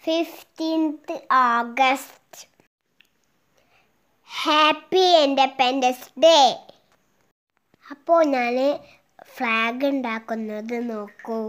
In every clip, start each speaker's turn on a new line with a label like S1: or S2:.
S1: fifteenth August happy independence day അപ്പോൾ ഞാൻ flag ഉണ്ടാക്കുന്നത് നോക്കൂ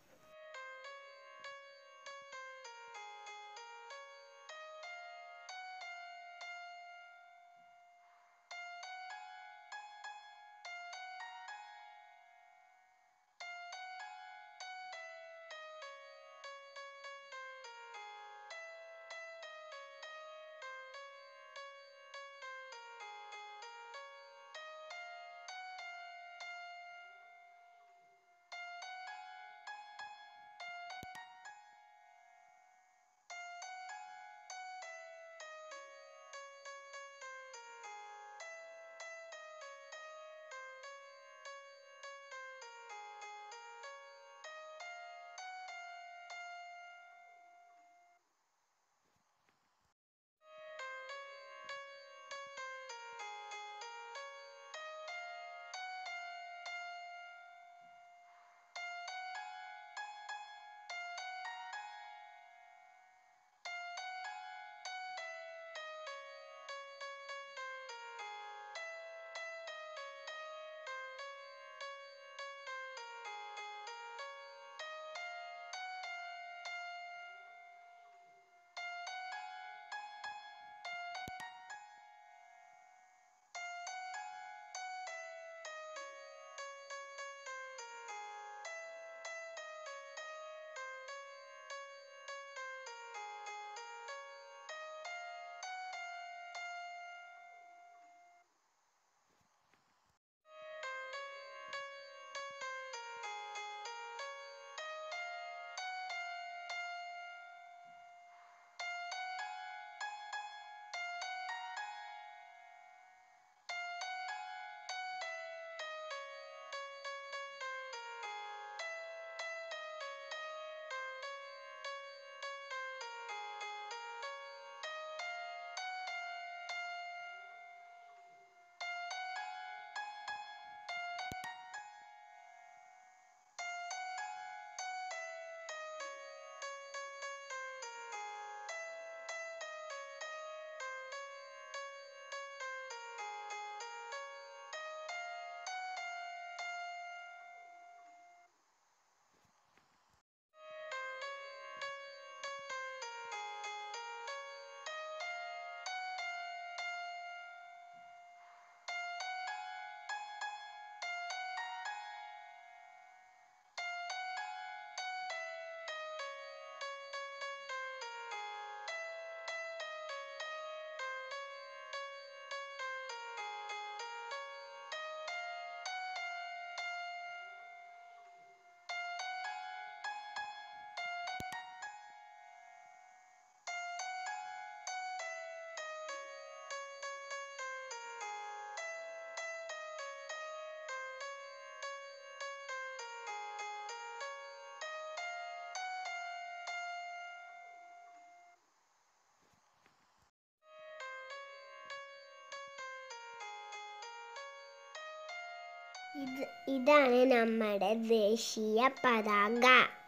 S1: ഇത് ഇതാണ് നമ്മുടെ ദേശീയ പതാക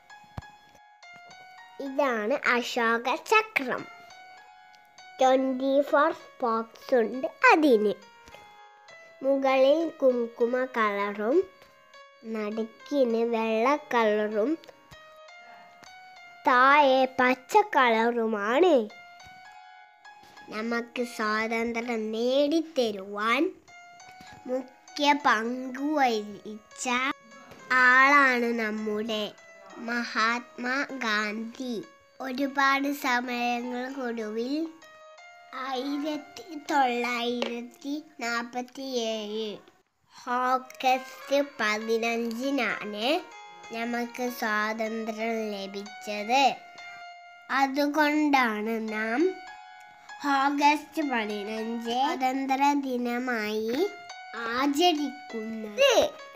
S1: ഇതാണ് അശോക ചക്രം ട്വൻറ്റി ഫോർ സ്പോക്സ് ഉണ്ട് അതിന് മുകളിൽ കുങ്കുമ കളറും നടുക്കിന് വെള്ള കളറും താഴെ പച്ച കളറുമാണ് നമുക്ക് സ്വാതന്ത്ര്യം നേടിത്തരുവാൻ മുഖ്യ പങ്ക് വഹിച്ച ആളാണ് നമ്മുടെ മഹാത്മാ ഗാന്ധി ഒരുപാട് സമയങ്ങൾക്കൊടുവിൽ ആയിരത്തി തൊള്ളായിരത്തി നാൽപ്പത്തി ഏഴ് ഓഗസ്റ്റ് പതിനഞ്ചിനാണ് നമുക്ക് സ്വാതന്ത്ര്യം ലഭിച്ചത് അതുകൊണ്ടാണ് നാം ഓഗസ്റ്റ് പതിനഞ്ച് സ്വാതന്ത്ര്യ ദിനമായി ആചരിക്കുന്നത്